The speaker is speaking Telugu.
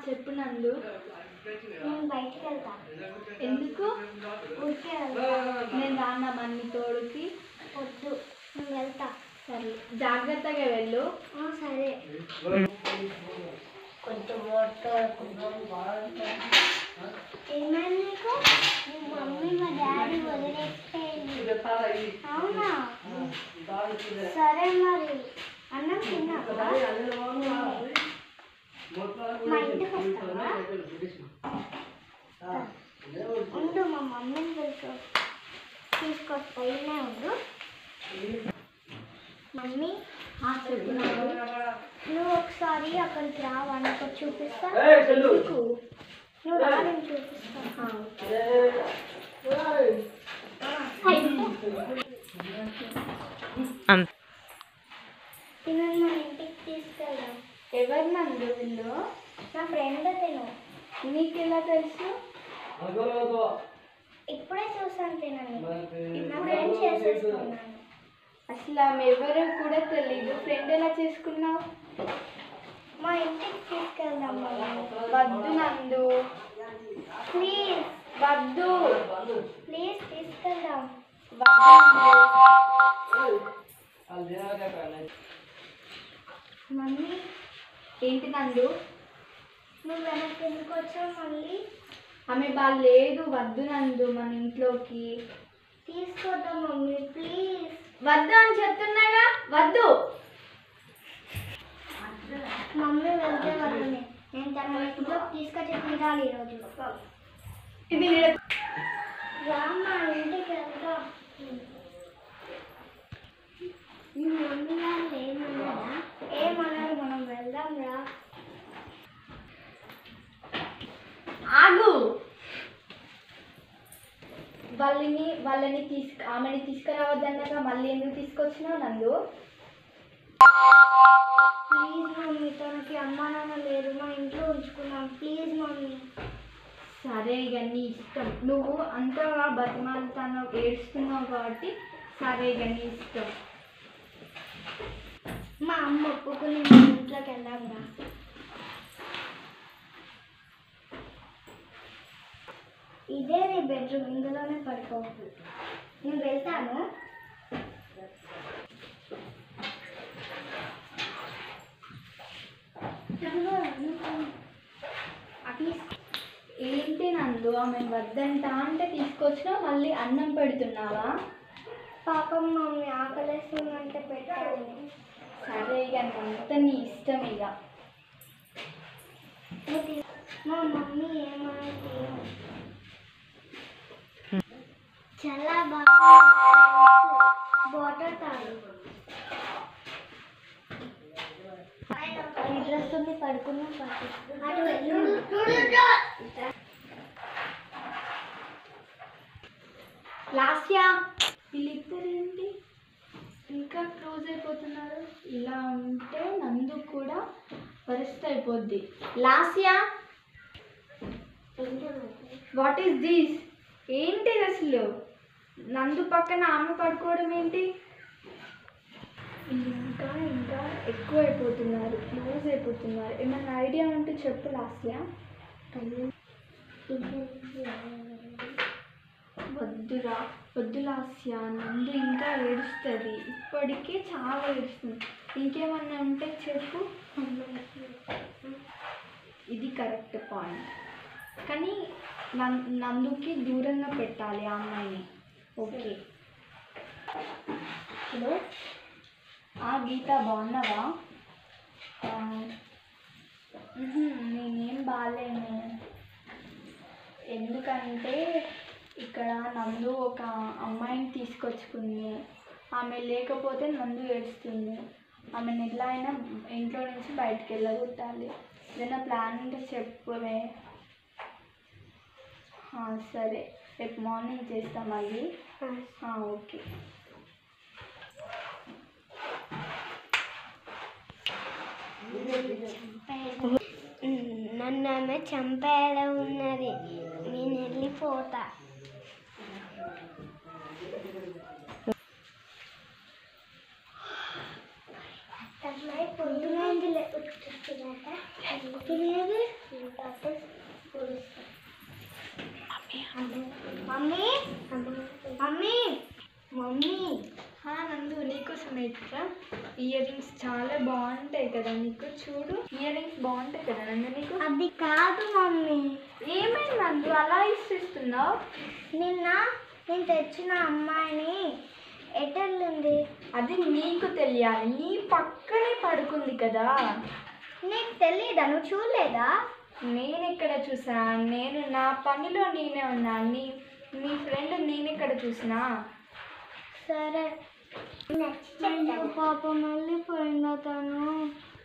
చెప్పు నందు నేను బయటికి వెళ్తా ఎందుకు ఊరికే వెళ్తా నేను రానా మన్ని తోడుకి వద్దు నేను వెళ్తా సరే జాగ్రత్తగా వెళ్ళు ఆ, సరే ఏమైంది నీకు మీ మమ్మీ మా డాడీ వదిలేసిపోయింది అవునా సరే మరి అన్నం తిన్నావా మా ఇంటికి వస్తావా ఉండు మా మమ్మీని తెలుసు తీసుకొస్తా ఇన్నే ఉండు మమ్మీ ఆ, చెప్పు నందు నువ్వు ఒకసారి అక్కడికి రావా నీకు ఒకటి చూపిస్తా ఎందుకు? నువ్వు రా నేను చూపిస్తా ఆ, తినని మన ఇంటికి తీసుకెళ్దాం ఎవరు నందు వీళ్ళు నా ఫ్రెండ్ తిను నీకు ఎలా తెలుసు ఇప్పుడే చూసాను తినని నా ఫ్రెండ్ చేసేసుకున్నాను అసలు ఆమె ఎవరో కూడా తెలియదు ఫ్రెండ్ ఎలా చేసుకున్నావు మా ఇంటికి తీసుకెళ్దాం మమ్మీ వద్దు నందు ప్లీజ్ వద్దు ప్లీజ్ తీసుకెళ్దాం వద్దు మమ్మీ ఏంటి నందు నువ్వు వెనక్కి ఎందుకు వచ్చావు మళ్ళీ ఆమె బాగా లేదు వద్దు నందు మన ఇంట్లోకి తీసుకొద్దాం మమ్మీ ప్లీజ్ వద్దు అని చెప్తున్నాగా వద్దు మమ్మీ వెళ్తే వద్దనే నేను తన ఇంట్లోకి తీసుకొచ్చి తీరాలి ఈరోజు ఇది నీడ- రామ్మా ఇంటికి వెళ్దాం మీ మమ్మీ వాళ్ళు ఏమన్నారా ఏమన్నారు మనం వెళ్దాం రా ఆగు వాళ్ళని వాళ్ళని తీసుకు ఆమెని తీసుకురావద్దన్నాక మళ్ళీ ఎందుకు తీసుకొచ్చినావు నందు ప్లీజ్ మమ్మీ తనకి అమ్మా నాన్న లేరు మా ఇంట్లో ఉంచుకున్నాం ప్లీజ్ మమ్మీ సరే ఇక నీ ఇష్టం నువ్వు అంతగా బతిమాలుతాను ఏడుస్తున్నావు కాబట్టి సరే ఇక నీ ఇష్టం మా అమ్మ ఒప్పుకుని మా ఇంట్లోకి వెళ్దాం రా ఇదే నీ బెడ్రూమ్ ఇందులోనే పడుకో నేను వెళ్తాను అట్లీస్ట్ ఏంటి నందు ఆమె వద్దంట అంటే తీసుకొచ్చినా మళ్ళీ అన్నం పెడుతున్నావా పాపం మమ్మీ ఆకలేస్తుందంటే పెట్టాలి సరే ఇక అంత నీ ఇష్టం ఇక నువ్వు తీ- మా మమ్మీ ఏమంటే చాలా బాగా వాటర్ తాగు నిద్ర వస్తుంది పడుకున్నాం పట్టు అటు వెళ్ళు లాస్యా వీళ్ళిద్దరు ఏంటి ఇంకా క్లోజ్ అయిపోతున్నారు ఇలా ఉంటే నందు కూడా వరస్ట్ అయిపోద్ది లాస్యా వాట్ ఈస్ దిస్ ఏంటి అసలు నందు పక్కన ఆమె పడుకోవడం ఏంటి వీళ్ళు ఇంకా ఇంకా ఎక్కువ అయిపోతున్నారు క్లోజ్ అయిపోతున్నారు ఏమైనా ఐడియా ఉంటే చెప్పు లాస్యా వద్దురా వద్దు లాస్య నందు ఇంకా ఏడుస్తుంది ఇప్పటికే చాలా ఏడుస్తుంది ఇంకేమన్నా ఉంటే చెప్పు ఇది కరెక్ట్ పాయింట్ కానీ నం- నందుకి దూరంగా పెట్టాలి ఆ అమ్మాయిని ఓకే హలో ఆ గీత బాగున్నావా ఆ, మ్హూ, నేనేం బాగాలేను ఎందుకంటే ఇక్కడ నందు ఒక అమ్మాయిని తీసుకొచ్చుకుంది ఆమె లేకపోతే నందు ఏడుస్తుంది ఆమెను ఎట్లా అయినా ఇంట్లో నుంచి బయటికి వెళ్ళగొట్టాలి ఏదైనా ప్లాన్ ఉంటే చెప్పవే ఆ, సరే రేపు మార్నింగ్ చేస్తాం మళ్ళీ ఆ, ఓకే నన్ను ఆమె చంపేలా ఉన్నది నేను వెళ్ళిపోతా అట్లయితే పొద్దునైందిలే తినేది మమ్మీ మమ్మీ మమ్మీ ఆ, నందు నీకోసం ఎట్లా ఇయర్ రింగ్స్ చాలా బాగుంటాయి కదా నీకు చూడు ఇయర్ రింగ్స్ బాగుంటాయి కదా నందు నీకు అది కాదు మమ్మీ ఏమైంది నందు అలా ఇస్తున్నావు నిన్న నేను తెచ్చిన అమ్మాయిని ఎటెళ్ళింది అది నీకు తెలియాలి నీ పక్కనే పడుకుంది కదా నీకు తెలియదా నువ్వు చూడలేదా నేను ఎక్కడ చూసా నేను నా పనిలో నేనే ఉన్నా నీ నీ ఫ్రెండ్ నేను ఎక్కడ చూసినా సరే అయ్యో పాప మళ్ళీ పోయిందా తను